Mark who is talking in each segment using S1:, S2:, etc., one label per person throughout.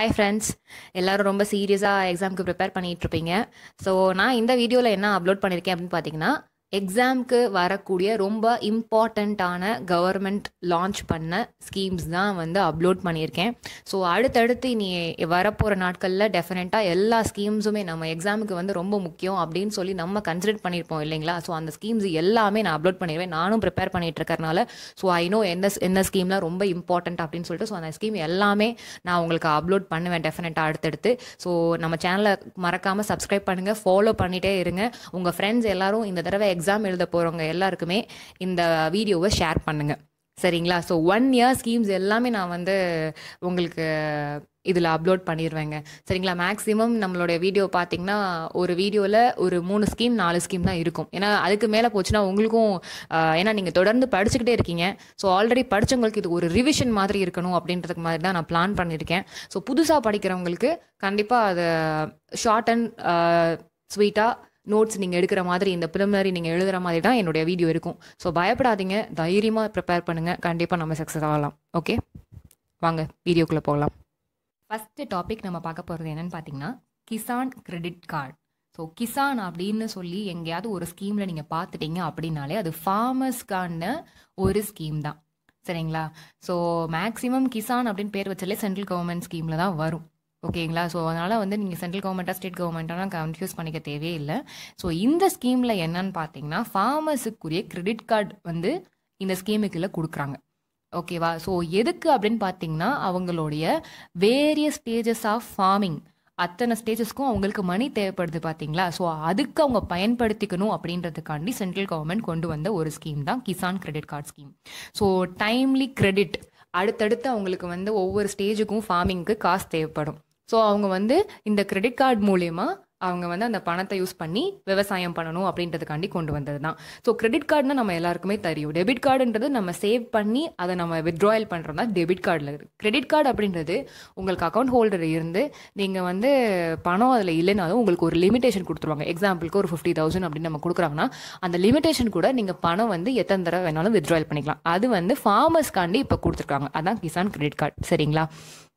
S1: hi friends எல்லாரும் ரொம்ப சீரியஸாக எக்ஸாமுக்கு ப்ரிப்பேர் பண்ணிட்டு இருப்பீங்க ஸோ நான் இந்த வீடியோவில் என்ன அப்லோட் பண்ணியிருக்கேன் அப்படின்னு பார்த்தீங்கன்னா எக்ஸாமுக்கு வரக்கூடிய ரொம்ப இம்பார்ட்டண்ட்டான கவர்மெண்ட் லான்ச் பண்ண ஸ்கீம்ஸ் தான் வந்து அப்லோட் பண்ணியிருக்கேன் ஸோ அடுத்தடுத்து இனி வரப்போகிற நாட்களில் டெஃபினட்டாக எல்லா ஸ்கீம்ஸுமே நம்ம எக்ஸாமுக்கு வந்து ரொம்ப முக்கியம் அப்படின்னு சொல்லி நம்ம கன்சிடர் பண்ணியிருப்போம் இல்லைங்களா ஸோ அந்த ஸ்கீம்ஸ் எல்லாமே நான் அப்லோட் பண்ணிடுவேன் நானும் ப்ரிப்பேர் பண்ணிட்டு இருக்கறனால ஸோ ஐ நோ எந்த என்ன ஸ்கீம்லாம் ரொம்ப இம்பார்ட்டன்ட் அப்படின்னு சொல்லிட்டு ஸோ அந்த ஸ்கீம் எல்லாமே நான் உங்களுக்கு அப்லோட் பண்ணுவேன் டெஃபினட்டாக அடுத்தடுத்து ஸோ நம்ம சேனலை மறக்காமல் சப்ஸ்கிரைப் பண்ணுங்கள் ஃபாலோ பண்ணிகிட்டே இருங்க உங்கள் ஃப்ரெண்ட்ஸ் எல்லாரும் இந்த தடவை எக்ஸாம் எழுத போகிறவங்க எல்லாருக்குமே இந்த வீடியோவை ஷேர் பண்ணுங்கள் சரிங்களா ஸோ ஒன் இயர் ஸ்கீம்ஸ் எல்லாமே நான் வந்து உங்களுக்கு இதில் அப்லோட் பண்ணிடுவேங்க சரிங்களா மேக்ஸிமம் நம்மளுடைய வீடியோ பார்த்தீங்கன்னா ஒரு வீடியோவில் ஒரு மூணு ஸ்கீம் நாலு ஸ்கீம் தான் இருக்கும் ஏன்னா அதுக்கு மேலே போச்சுன்னா உங்களுக்கும் ஆஹ், ஏன்னா நீங்கள் தொடர்ந்து படிச்சுக்கிட்டே இருக்கீங்க ஸோ ஆல்ரெடி படித்தவங்களுக்கு இது ஒரு ரிவிஷன் மாதிரி இருக்கணும் அப்படின்றதுக்கு மாதிரி தான் நான் பிளான் பண்ணியிருக்கேன் ஸோ புதுசாக படிக்கிறவங்களுக்கு கண்டிப்பாக அது ஷார்ட் அண்ட் ஸ்வீட்டாக நோட்ஸ் நீங்கள் எடுக்கிற மாதிரி இந்த ப்ரிலிமினரி நீங்கள் எழுதுகிற மாதிரி தான் என்னுடைய வீடியோ இருக்கும் ஸோ பயப்படாதீங்க தைரியமாக ப்ரிப்பேர் பண்ணுங்கள் கண்டிப்பாக நம்ம சக்ஸஸ் ஆகலாம் ஓகே வாங்க வீடியோக்குள்ளே போகலாம் ஃபஸ்ட்டு டாபிக் நம்ம பார்க்க போகிறது என்னன்னு பார்த்தீங்கன்னா Kisan credit card so Kisan அப்படின்னு சொல்லி எங்கேயாவது ஒரு ஸ்கீமில் நீங்கள் பார்த்துட்டீங்க அப்படின்னாலே அது ஃபார்மர்ஸ்க்கான ஒரு ஸ்கீம் தான் சரிங்களா ஸோ மேக்ஸிமம் கிசான் அப்படின்னு பேர் வச்சாலே சென்ட்ரல் கவர்மெண்ட் ஸ்கீமில் தான் வரும் ஓகேங்களா ஸோ அதனால் வந்து நீங்கள் சென்ட்ரல் கவர்மெண்ட்டாக ஸ்டேட் கவர்மெண்ட்டாக கன்ஃபியூஸ் பண்ணிக்க தேவையே இல்லை ஸோ இந்த ஸ்கீமில் என்னன்னு பார்த்தீங்கன்னா ஃபார்மர்ஸுக்குரிய கிரெடிட் கார்டு வந்து இந்த ஸ்கீமுக்குள்ள கொடுக்குறாங்க ஓகேவா ஸோ எதுக்கு அப்படின்னு பார்த்தீங்கன்னா அவங்களுடைய வேரியஸ் ஸ்டேஜஸ் ஆஃப் ஃபார்மிங் அத்தனை ஸ்டேஜஸ்க்கும் அவங்களுக்கு மணி தேவைப்படுது பார்த்தீங்களா ஸோ அதுக்கு அவங்க பயன்படுத்திக்கணும் அப்படின்றதுக்காண்டி சென்ட்ரல் கவர்மெண்ட் கொண்டு வந்த ஒரு ஸ்கீம் தான் Kisan credit card scheme so timely credit அடுத்தடுத்து அவங்களுக்கு வந்து ஒவ்வொரு ஸ்டேஜுக்கும் ஃபார்மிங்க்கு காசு தேவைப்படும் ஸோ அவங்க வந்து இந்த கிரெடிட் கார்டு மூலயமா அவங்க வந்து அந்த பணத்தை யூஸ் பண்ணி விவசாயம் பண்ணணும் அப்படின்றதுக்காண்டி கொண்டு வந்தது தான் ஸோ கிரெடிட் கார்டுனா நம்ம எல்லாருக்குமே தெரியும் டெபிட் கார்டுன்றது நம்ம சேவ் பண்ணி அதை நம்ம வித்ட்ராயல் பண்ணுறது தான் டெபிட் கார்டில் இருக்குது கிரெடிட் கார்டு அப்படின்றது உங்களுக்கு அக்கௌண்ட் ஹோல்டர் இருந்து நீங்கள் வந்து பணம் அதில் இல்லைனாலும் உங்களுக்கு ஒரு லிமிடேஷன் கொடுத்துருவாங்க எக்ஸாம்பிளுக்கு ஒரு ஃபிஃப்டி தௌசண்ட் அப்படின்னு நம்ம கொடுக்குறாங்கன்னா அந்த லிமிடேஷன் கூட நீங்கள் பணம் வந்து எத்தனை தடவை வேணாலும் வித்ட்ராயல் பண்ணிக்கலாம் அது வந்து ஃபார்மர்ஸ்க்காண்டி இப்போ கொடுத்துருக்காங்க அதான் கிசான் கிரெடிட் கார்டு சரிங்களா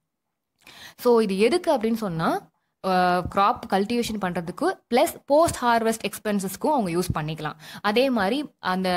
S1: ஸோ இது எதுக்கு அப்படின்னு சொன்னால் க்ராப் கல்டிவேஷன் பண்ணுறதுக்கு ப்ளஸ் போஸ்ட் ஹார்வெஸ்ட் எக்ஸ்பென்சஸ்க்கும் அவங்க யூஸ் பண்ணிக்கலாம் அதே மாதிரி அந்த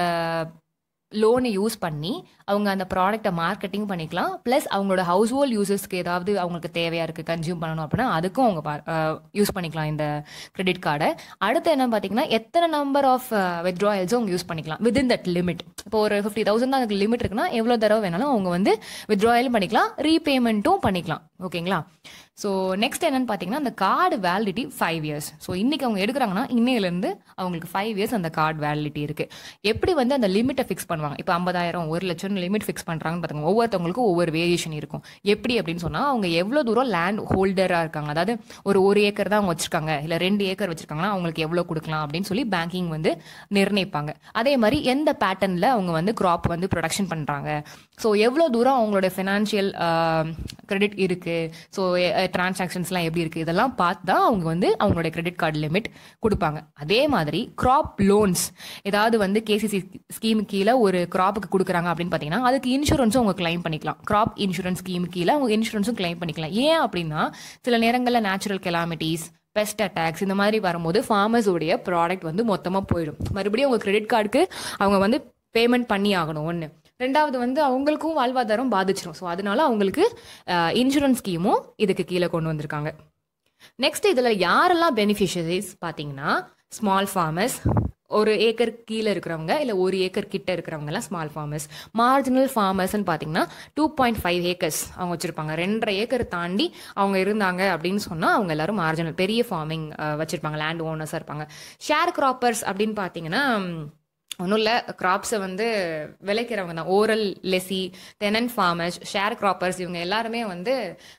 S1: லோனை யூஸ் பண்ணி அவங்க அந்த ப்ராடக்ட்டை மார்க்கெட்டிங் பண்ணிக்கலாம் ப்ளஸ் அவங்களோட ஹவுஸ் ஹோல்ட் யூசர்ஸ்க்கு ஏதாவது அவங்களுக்கு தேவையாக இருக்குது கன்சியூம் பண்ணணும் அப்படின்னா அதுக்கும் அவங்க யூஸ் பண்ணிக்கலாம் இந்த கிரெடிட் கார்டை அடுத்து என்ன பார்த்தீங்கன்னா எத்தனை நம்பர் ஆஃப் வித்ட்ராயல்ஸும் அவங்க யூஸ் பண்ணிக்கலாம் வித்தின் தட் லிமிட் இப்போ ஒரு ஃபிஃப்டி தௌசண்ட் தான் அதுக்கு லிமிட் இருக்குன்னா எவ்வளோ தடவை வேணாலும் அவங்க வந்து வித்ட்ராயலும் பண்ணிக்கலாம் ரீபேமெண்ட்டும் பண்ணிக்கலாம் ஓகேங்களா ஸோ நெக்ஸ்ட் என்னன்னு பார்த்தீங்கன்னா அந்த card validity five years so இன்னைக்கு அவங்க எடுக்கிறாங்கன்னா இன்னையிலேருந்து அவங்களுக்கு ஃபைவ் இயர்ஸ் அந்த கார்டு வேலிடிட்டி இருக்கு எப்படி வந்து அந்த லிமிட்டை ஃபிக்ஸ் பண்ணுவாங்க இப்போ ஐம்பதாயிரம் ஒரு லட்சம் லிமிட் ஃபிக்ஸ் பண்ணுறாங்கன்னு பார்த்துங்க ஒவ்வொருத்தவங்களுக்கும் ஒவ்வொரு வேரியேஷன் இருக்கும் எப்படி அப்படின்னு சொன்னால் அவங்க எவ்வளோ தூரம் லேண்ட் ஹோல்டராக இருக்காங்க அதாவது ஒரு ஒரு ஏக்கர் தான் அவங்க வச்சிருக்காங்க இல்லை ரெண்டு ஏக்கர் வச்சிருக்காங்கன்னா அவங்களுக்கு எவ்வளோ கொடுக்கலாம் அப்படின்னு சொல்லி பேங்கிங் வந்து நிர்ணயிப்பாங்க அதே மாதிரி எந்த பேட்டர்னில் அவங்க வந்து கிராப் வந்து ப்ரொடக்ஷன் பண்ணுறாங்க ஸோ எவ்வளோ தூரம் அவங்களோட ஃபினான்ஷியல் கிரெடிட் இருக்குது ஸோ டிரான்சாக்ஷன்ஸ்லாம் எப்படி இருக்குது இதெல்லாம் பார்த்து தான் அவங்க வந்து அவங்களோட கிரெடிட் கார்டு லிமிட் கொடுப்பாங்க அதே மாதிரி கிராப் லோன்ஸ் ஏதாவது வந்து கேசிசி ஸ்கீம் கீழே ஒரு கிராப்புக்கு கொடுக்குறாங்க அப்படின்னு பார்த்தீங்கன்னா அதுக்கு இன்சூரன்ஸும் அவங்க கிளைம் பண்ணிக்கலாம் கிராப் இன்சூரன்ஸ் ஸ்கீம் கீழே அவங்க இன்சூரன்ஸும் கிளைம் பண்ணிக்கலாம் ஏன் அப்படின்னா சில நேரங்களில் நேச்சுரல் கெலாமிட்டிஸ் பெஸ்ட் அட்டாக்ஸ் இந்த மாதிரி வரும்போது ஃபார்மர்ஸோடைய ப்ராடக்ட் வந்து மொத்தமாக போயிடும் மறுபடியும் அவங்க கிரெடிட் கார்டுக்கு அவங்க வந்து பேமெண்ட் பண்ணி ஆகணும் ஒன்று ரெண்டாவது வந்து அவங்களுக்கும் வாழ்வாதாரம் பாதிச்சிடும் ஸோ அதனால அவங்களுக்கு இன்சூரன்ஸ் ஸ்கீமும் இதுக்கு கீழே கொண்டு வந்திருக்காங்க நெக்ஸ்ட் இதில் யாரெல்லாம் பெனிஃபிஷரிஸ் பார்த்தீங்கன்னா ஸ்மால் ஃபார்மர்ஸ் ஒரு ஏக்கர் கீழே இருக்கிறவங்க இல்லை ஒரு ஏக்கர் கிட்ட இருக்கிறவங்கலாம் ஸ்மால் ஃபார்மர்ஸ் மார்ஜினல் ஃபார்மர்ஸ்னு பார்த்தீங்கன்னா டூ பாயிண்ட் ஃபைவ் ஏக்கர்ஸ் அவங்க வச்சுருப்பாங்க ரெண்டரை ஏக்கர் தாண்டி அவங்க இருந்தாங்க அப்படின்னு சொன்னால் அவங்க எல்லாரும் மார்ஜினல் பெரிய ஃபார்மிங் வச்சுருப்பாங்க லேண்ட் ஓனர்ஸாக இருப்பாங்க ஷேர் கிராப்பர்ஸ் அப்படின்னு பார்த்தீங்கன்னா ஒன்றும் இல்லை கிராப்ஸை வந்து விளைக்கிறவங்க தான் oral lessee tenant farmers share croppers இவங்க எல்லாருமே வந்து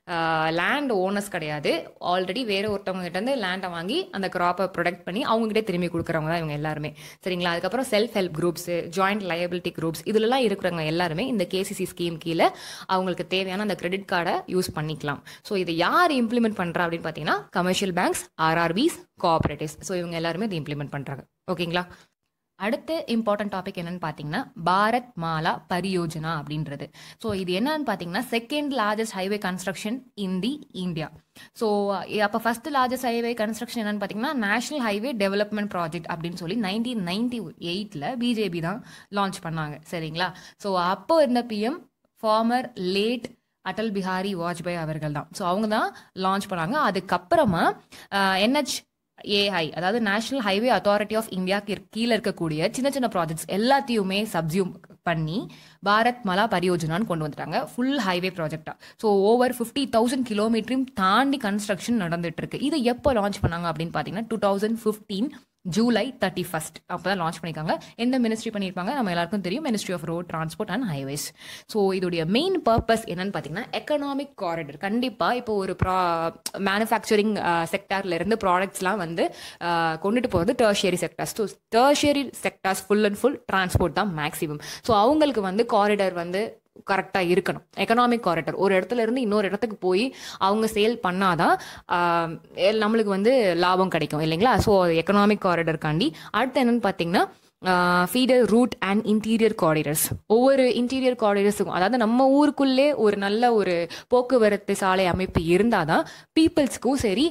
S1: லேண்ட் ஓனர்ஸ் கிடையாது ஆல்ரெடி வேற ஒருத்தவங்க கிட்ட இருந்து லேண்டை வாங்கி அந்த கிராப்பை ப்ரொடக்ட் பண்ணி அவங்ககிட்ட திரும்பி கொடுக்குறவங்க தான் இவங்க எல்லாருமே சரிங்களா அதுக்கப்புறம் self help groups joint liability groups இதுலலாம் இருக்கிறவங்க எல்லாருமே இந்த கேசிசி ஸ்கீம் கீழே அவங்களுக்கு தேவையான அந்த கிரெடிட் கார்டை யூஸ் பண்ணிக்கலாம் ஸோ இதை யார் இம்ப்ளிமெண்ட் பண்ணுறா அப்படின்னு பார்த்தீங்கன்னா commercial banks RRBs cooperatives so இவங்க எல்லாருமே இதை இம்ப்ளிமெண்ட் பண்ணுறாங்க ஓகேங்களா அடுத்த இம்பார்ட்டன்ட் டாபிக் என்னன்னு பார்த்தீங்கன்னா பாரத் மாலா பரியோஜனா அப்படின்றது ஸோ இது என்னன்னு பார்த்தீங்கன்னா second largest highway construction in the India so அப்போ ஃபர்ஸ்ட் லார்ஜஸ்ட் ஹைவே கன்ஸ்ட்ரக்ஷன் என்னன்னு பார்த்தீங்கன்னா நேஷனல் ஹைவே டெவலப்மெண்ட் ப்ராஜெக்ட் அப்படின்னு சொல்லி நைன்டீன் நைன்டி எயிட்டில் பிஜேபி தான் லான்ச் பண்ணாங்க சரிங்களா ஸோ அப்போ இருந்த PM former late Atal Bihari Vajpayee அவர்கள் தான் ஸோ அவங்க தான் லான்ச் பண்ணாங்க அதுக்கப்புறமா என்ஹெச் ஏஐ அதாவது நேஷனல் ஹைவே அத்தாரிட்டி ஆஃப் இந்தியாக்கு கீழே இருக்கக்கூடிய சின்ன சின்ன ப்ராஜெக்ட்ஸ் எல்லாத்தையுமே சப்சியூம் பண்ணி பாரத் மலா பரியோஜனான்னு கொண்டு வந்துட்டாங்க ஃபுல் ஹைவே ப்ராஜெக்டா ஸோ ஓவர் ஃபிஃப்டி தௌசண்ட் கிலோமீட்டரையும் தாண்டி கன்ஸ்ட்ரக்ஷன் நடந்துட்டு இருக்கு இது எப்போ லான்ச் பண்ணாங்க அப்படின்னு பார்த்தீங்கன்னா two thousand fifteen July thirty first அப்போ தான் லான்ச் பண்ணியிருக்காங்க எந்த மினிஸ்ட்ரி பண்ணியிருப்பாங்க நம்ம எல்லாருக்கும் தெரியும் ministry of road transport and highways so இதோடைய மெயின் பர்பஸ் என்னன்னு பார்த்தீங்கன்னா எக்கனாமிக் காரிடர் கண்டிப்பாக இப்போ ஒரு ப்ரா மேனுஃபேக்சரிங் செக்டார்ல இருந்து ப்ராடக்ட்ஸ்லாம் வந்து ஆஹ், கொண்டுட்டு போகிறது tertiary sectors so tertiary sectors full and full transport தான் மேக்ஸிமம் ஸோ அவங்களுக்கு வந்து காரிடர் வந்து கரெக்டாக இருக்கணும் எக்கனாமிக் காரிடர் ஒரு இடத்துல இருந்து இன்னொரு இடத்துக்கு போய் அவங்க சேல் பண்ணாதான் ஆஹ், எல்- நம்மளுக்கு வந்து லாபம் கிடைக்கும் இல்லைங்களா ஸோ எக்கனாமிக் காரிடர்காண்டி அடுத்து என்னன்னு பார்த்தீங்கன்னா feeder route and interior corridors ஒவ்வொரு இன்டீரியர் காரிடர்ஸுக்கும் அதாவது நம்ம ஊருக்குள்ளே ஒரு நல்ல ஒரு போக்குவரத்து சாலை அமைப்பு இருந்தால் தான் பீப்புள்ஸ்க்கும் சரி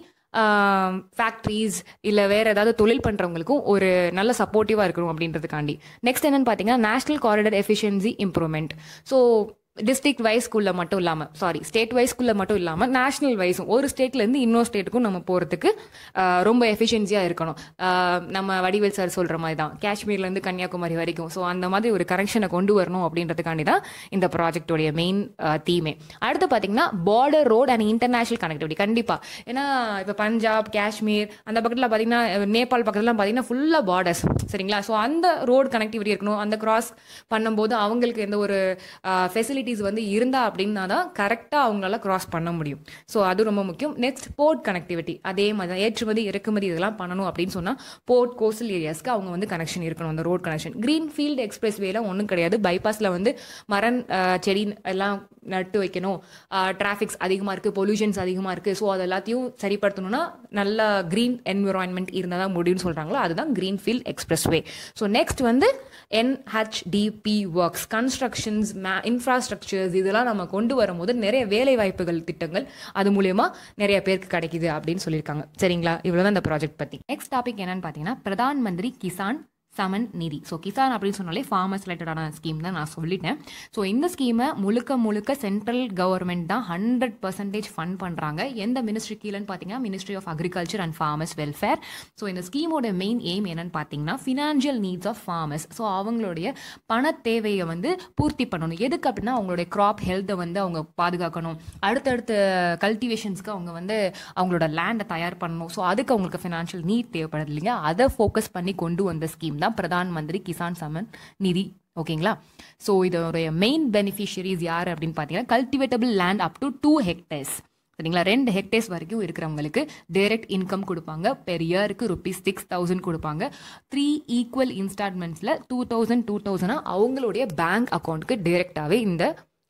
S1: ஃபேக்ட்ரிஸ் இல்லை வேற ஏதாவது தொழில் பண்ணுறவங்களுக்கும் ஒரு நல்ல சப்போர்ட்டிவாக இருக்கணும் அப்படின்றதுக்காண்டி நெக்ஸ்ட் என்னன்னு பார்த்தீங்கன்னா national corridor efficiency improvement so district வைஸ்குள்ளே மட்டும் இல்லாமல் சாரி ஸ்டேட் வைஸ்குள்ளே மட்டும் இல்லாமல் நேஷனல் வைஸும் ஒரு ஸ்டேட்லேருந்து இன்னொரு ஸ்டேட்டுக்கும் நம்ம போகிறதுக்கு ரொம்ப எஃபிஷியன்சியாக இருக்கணும் ஆஹ் நம்ம வடிவேல் சார் சொல்கிற மாதிரி தான் காஷ்மீர்லேருந்து கன்னியாகுமரி வரைக்கும் ஸோ அந்த மாதிரி ஒரு கனெக்ஷனை கொண்டு வரணும் அப்படின்றதுக்காண்டி தான் இந்த ப்ராஜெக்டோடைய மெயின் தீமே அடுத்து பார்த்தீங்கன்னா border road and international connectivity கண்டிப்பாக ஏன்னா இப்போ பஞ்சாப் காஷ்மீர் அந்த பக்கத்தில் பார்த்தீங்கன்னா நேபாள் பக்கத்துலாம் பார்த்தீங்கன்னா ஃபுல்லாக பார்டர்ஸ் சரிங்களா ஸோ அந்த ரோடு கனெக்டிவிட்டி இருக்கணும் அந்த கிராஸ் பண்ணும்போது அவங்களுக்கு எந்த ஒரு ஃபெசிலிட்டிஸ் வந்து இருந்தா அப்படின்னா தான் கரெக்டாக அவங்களால கிராஸ் பண்ண முடியும் ஸோ அது ரொம்ப முக்கியம் நெக்ஸ்ட் போர்ட் கனெக்டிவிட்டி அதே மாதிரி தான் ஏற்றுமதி இறக்குமதி இதெல்லாம் பண்ணணும் அப்படின்னு சொன்னால் போர்ட் கோஸ்டல் ஏரியாஸ்க்கு அவங்க வந்து கனெக்ஷன் இருக்கணும் அந்த road connection green field express வேலாம் ஒன்றும் கிடையாது பைபாஸில் வந்து மரம் அஹ், செடி எல்லாம் நட்டு வைக்கணும் டிராஃபிக்ஸ் அதிகமாக இருக்குது பொல்யூஷன்ஸ் அதிகமாக இருக்குது ஸோ அது எல்லாத்தையும் சரிப்படுத்தணும்னா நல்ல க்ரீன் என்விரான்மெண்ட் இருந்தால் தான் முடியும்னு சொல்கிறாங்களோ அதுதான் green field express way so next வந்து என்ஹெச்டிபி ஒர்க்ஸ் கன்ஸ்ட்ரக்ஷன்ஸ் இன்ஃப்ராஸ்ட்ரக்சர்ஸ் இதெல்லாம் நம்ம கொண்டு வரும்போது நிறைய வேலை வாய்ப்புகள் திட்டங்கள் அது மூலயமா நிறைய பேருக்கு கிடைக்குது அப்படின்னு சொல்லியிருக்காங்க சரிங்களா இவ்வளோதான் இந்த ப்ராஜெக்ட் பற்றி நெக்ஸ்ட் டாபிக் என்னன்னு பார்த்தீங்கன்னா பிரதான் மந்திரி கிசான் சமன் நிதி ஸோ கிசான் அப்படின்னு சொன்னாலே ஃபார்மர்ஸ் ரிலேட்டடான ஸ்கீம் தான் நான் சொல்லிட்டேன் ஸோ இந்த ஸ்கீமை முழுக்க முழுக்க சென்ட்ரல் கவர்மெண்ட் தான் ஹண்ட்ரட் பர்சன்டேஜ் ஃபண்ட் பண்ணுறாங்க எந்த மினிஸ்ட்ரி கீழன்னு பார்த்தீங்கன்னா ministry of agriculture and farmers welfare so இந்த ஸ்கீமோட மெயின் எய்ம் என்னன்னு பார்த்தீங்கன்னா financial needs of farmers so அவங்களுடைய பண தேவையை வந்து பூர்த்தி பண்ணணும் எதுக்கு அப்படின்னா அவங்களுடைய கிராப் ஹெல்த்தை வந்து அவங்க பாதுகாக்கணும் அடுத்தடுத்த கல்டிவேஷன்ஸ்க்கு அவங்க வந்து அவங்களோட லேண்டை தயார் பண்ணணும் ஸோ அதுக்கு அவங்களுக்கு ஃபினான்ஷியல் நீட் தேவைப்படுது இல்லைங்க அதை ஃபோக்கஸ் பண்ணி கொண்டு வந்த ஸ்கீம் தான் பிரதான் மந்திரி கிசான் சமன் நிதி ஓகேங்களா ஸோ இதோடைய மெயின் பெனிஃபிஷியரிஸ் யார் அப்படின்னு பார்த்தீங்கன்னா cultivable land up to two hectares சரிங்களா ரெண்டு ஹெக்டேர்ஸ் வரைக்கும் இருக்கிறவங்களுக்கு டைரக்ட் இன்கம் கொடுப்பாங்க பெர் இயருக்கு ருபீஸ் சிக்ஸ் தௌசண்ட் கொடுப்பாங்க த்ரீ ஈக்குவல் இன்ஸ்டால்மெண்ட்ஸில் டூ தௌசண்ட் டூ தௌசண்டாக அவங்களுடைய பேங்க் அக்கௌண்ட்டுக்கு டைரெக்டாகவே இந்த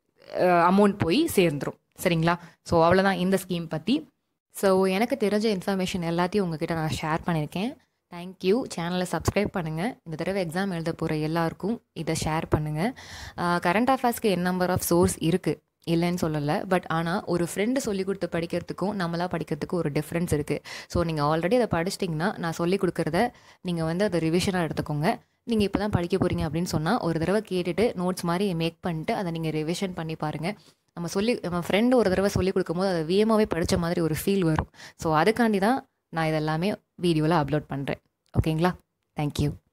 S1: அமௌண்ட் போய் சேர்ந்துரும் சரிங்களா ஸோ அவ்வளோதான் இந்த ஸ்கீம் பற்றி ஸோ எனக்கு தெரிஞ்ச இன்ஃபர்மேஷன் எல்லாத்தையும் உங்ககிட்ட நான் ஷேர் பண்ணியிருக்கேன் தேங்க்யூ சேனலை சப்ஸ்கிரைப் பண்ணுங்கள் இந்த தடவை எக்ஸாம் எழுத போகிற எல்லாருக்கும் இதை ஷேர் பண்ணுங்கள் கரண்ட் அஃபேர்ஸ்க்கு என் நம்பர் ஆஃப் சோர்ஸ் இருக்குது இல்லைன்னு சொல்லலை பட் ஆனால் ஒரு ஃப்ரெண்டு சொல்லி கொடுத்து படிக்கிறதுக்கும் நம்மளா படிக்கிறதுக்கும் ஒரு டிஃப்ரென்ஸ் இருக்குது ஸோ நீங்கள் ஆல்ரெடி அதை படிச்சிட்டிங்கன்னா நான் சொல்லி கொடுக்குறத நீங்கள் வந்து அதை ரிவிஷனாக எடுத்துக்கோங்க நீங்கள் இப்போ தான் படிக்க போகிறீங்க அப்படின்னு சொன்னால் ஒரு தடவை கேட்டுட்டு நோட்ஸ் மாதிரி மேக் பண்ணிட்டு அதை நீங்கள் ரிவிஷன் பண்ணி பாருங்கள் நம்ம சொல்லி நம்ம ஃப்ரெண்டு ஒரு தடவை சொல்லி கொடுக்கும்போது அதை வியமாகவே படித்த மாதிரி ஒரு ஃபீல் வரும் ஸோ அதுக்காண்டி தான் நான் இதெல்லாமே வீடியோவில் அப்லோட் பண்ணுறேன் ஓகேங்களா தேங்க்யூ